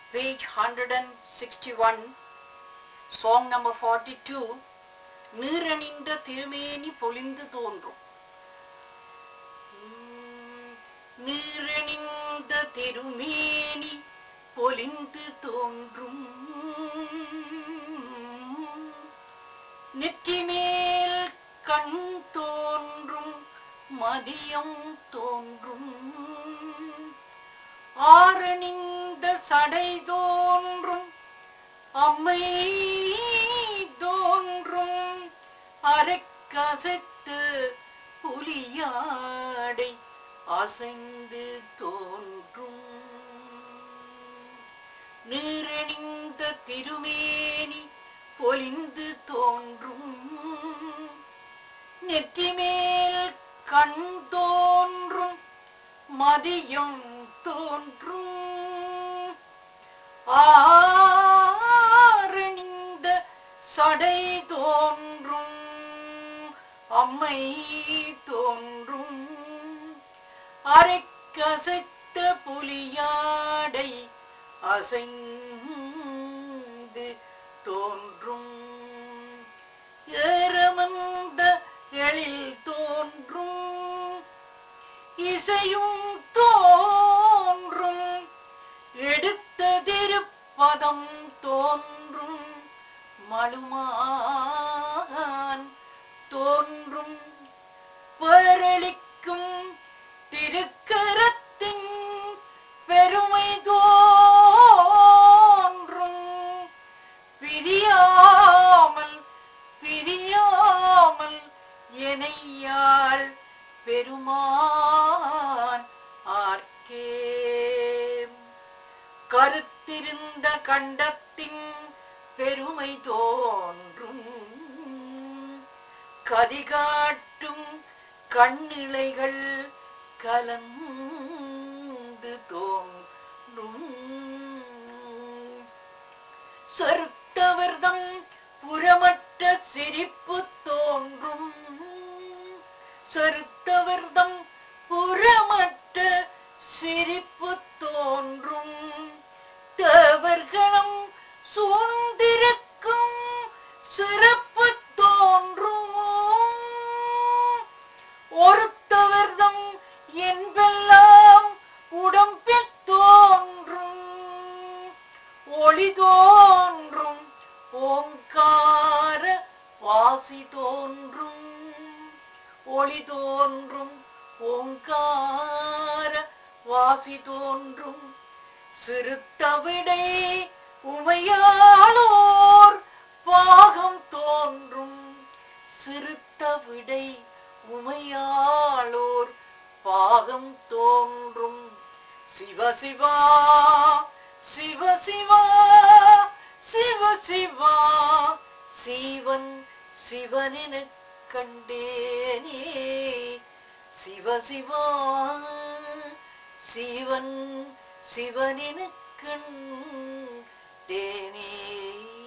page 161, song number 42, நீரணிந்த திருமேனி பொலிந்து தோன்றும் உம், நீரணிந்த திருமேனி பொலிந்து தோன்றும் நெற்றிமேல் கண் தோன்றும் மதியம் தோன்றும் ஆரணிந்த சடை தோன்றும் அம்மை தோன்றும் அரைக்கசத்து புலியாடை அசைந்து தோன்றும் நீரணிந்த திருமேனி பொலிந்து தோன்றும் நெற்றிமேல் கண் தோன்றும் மதியம் தோன்றும் ஆரணிந்த சடை தோன்றும் அம்மை தோன்றும் அரைக்கசைத்த புலியாடை அசைந்து தோன்றும் ஏறமந்த எழில் தோன்றும் இசையும் தோன்றும் எடுத்த திருப்பதம் தோன்றும் மழுமான் தோன்றும் பேரளிக்கும் திருக்கரத்தின் பெருமை தோன்றும் பிரியாமல் பிரியாமல் எனையாள் பெருமான் ஆர்க்கே கருத்திருந்த கண்டத்தின் பெருமை தோன்றும் கதிகாட்டும் கண்ணிளைகள் கலந்து தோன்றும் சருத்தவர்தம் புறமற்ற சிரிப்பு தோன்றும் சருத்தவர்தம் புறமற்ற சிரிப்பு தோன்றும் தேவர்களும் சூழ்ந்திருக்கும் சிறப்பு தோன்றும் ஒருத்தவர்தம் என்பெல்லாம் உடம்பில் தோன்றும் ஒளி தோன்றும் ஓங்கார வாசி தோன்றும் ஒளி தோன்றும் ஓங்கார வாசி தோன்றும் சிறுத்தவிடை உமையாளோர் பாகம் தோன்றும் சிறுத்தவிடை உமையாளோர் பாகம் தோன்றும் சிவ சிவா சிவ சிவா சிவ சிவா சிவன் சிவனெனக் கண்டேனே சிவ சிவா சிவன் சிவனெனக் கண்டேனே